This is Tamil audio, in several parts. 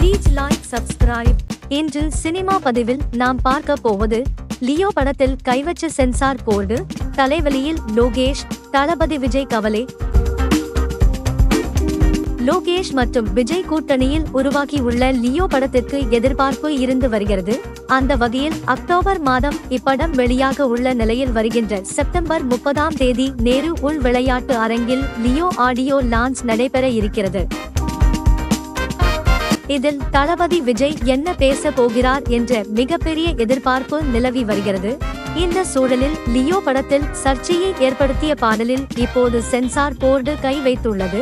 ப்ளீஸ் லைக் சப்ஸ்கிரைப் இன்று சினிமா பதிவில் நாம் பார்க்க போவது லியோ படத்தில் கைவச்ச சென்சார் போர்டு தலைவலியில் லோகேஷ் தளபதி விஜய் கவலை லோகேஷ் மற்றும் விஜய் கூட்டணியில் உருவாகியுள்ள லியோ படத்திற்கு எதிர்பார்ப்பு இருந்து வருகிறது அந்த வகையில் அக்டோபர் மாதம் இப்படம் வெளியாக உள்ள நிலையில் வருகின்ற செப்டம்பர் முப்பதாம் தேதி நேரு உள் விளையாட்டு அரங்கில் லியோ ஆடியோ லான்ச் நடைபெற இருக்கிறது இதில் தளபதி விஜய் என்ன பேச போகிறார் என்ற மிகப்பெரிய எதிர்பார்ப்பு நிலவி வருகிறது இந்த சூழலில் லியோ படத்தில் சர்ச்சையை ஏற்படுத்திய பாடலில் இப்போது சென்சார் போர்டு கை வைத்துள்ளது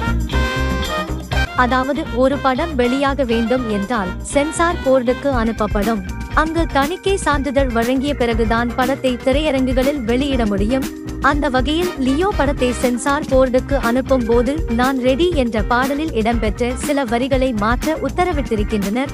அதாவது ஒரு படம் வெளியாக வேண்டும் என்றால் சென்சார் போர்டுக்கு அனுப்பப்படும் அங்கு தணிக்கை சான்றிதழ் வழங்கிய பிறகுதான் படத்தை திரையரங்குகளில் வெளியிட முடியும் அந்த வகையில் லியோ படத்தை சென்சார் போர்டுக்கு அனுப்பும் போது நான் ரெடி என்ற பாடலில் இடம்பெற்ற சில வரிகளை மாற்ற உத்தரவிட்டிருக்கின்றனர்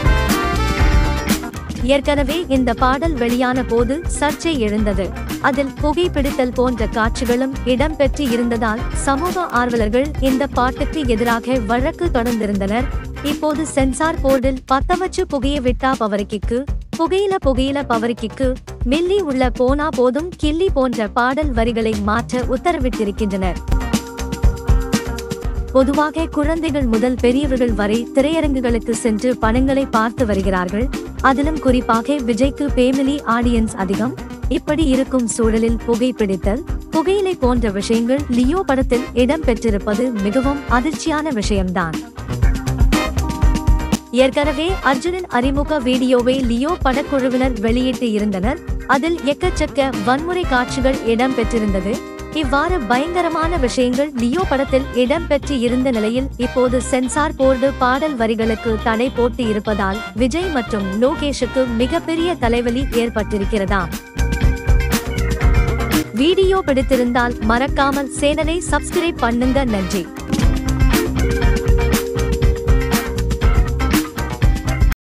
ஏற்கனவே இந்த பாடல் வெளியான போது சர்ச்சை எழுந்தது அதில் புகைப்பிடித்தல் போன்ற காட்சிகளும் இடம்பெற்று இருந்ததால் சமூக ஆர்வலர்கள் இந்த பாட்டுக்கு எதிராக வழக்கு தொடர்ந்திருந்தனர் இப்போது சென்சார் போர்டில் பத்தவச்சு புகைய விட்டா பவரிக்கிக்கு புகையில புகையில பவரிக்கிக்கு மில்லி உள்ள போனா போதும் கில்லி போன்ற பாடல் வரிகளை மாற்ற உத்தரவிட்டிருக்கின்றனர் பொதுவாக குழந்தைகள் முதல் பெரியவர்கள் வரை திரையரங்குகளுக்கு சென்று படங்களை பார்த்து வருகிறார்கள் அதிலும் குறிப்பாக விஜய்க்கு பேமிலி ஆடியன்ஸ் அதிகம் இப்படி இருக்கும் சூழலில் புகைப்பிடித்தல் புகையிலை போன்ற விஷயங்கள் லியோ படத்தில் இடம்பெற்றிருப்பது மிகவும் அதிர்ச்சியான விஷயம்தான் ஏற்கனவே அர்ஜுனின் அறிமுக வீடியோவை லியோ படக்குழுவினர் வெளியிட்டு இருந்தனர் அதில் எக்கச்சக்க வன்முறை காட்சிகள் இடம்பெற்றிருந்தது இவ்வாறு பயங்கரமான விஷயங்கள் லியோ படத்தில் இடம்பெற்று இருந்த நிலையில் இப்போது சென்சார் போர்டு பாடல் வரிகளுக்கு தடை போட்டு இருப்பதால் விஜய் மற்றும் லோகேஷுக்கு மிகப்பெரிய தலைவலி ஏற்பட்டிருக்கிறதாம் வீடியோ பிடித்திருந்தால் மறக்காமல் சேனலை சப்ஸ்கிரைப் பண்ணுங்க நன்றி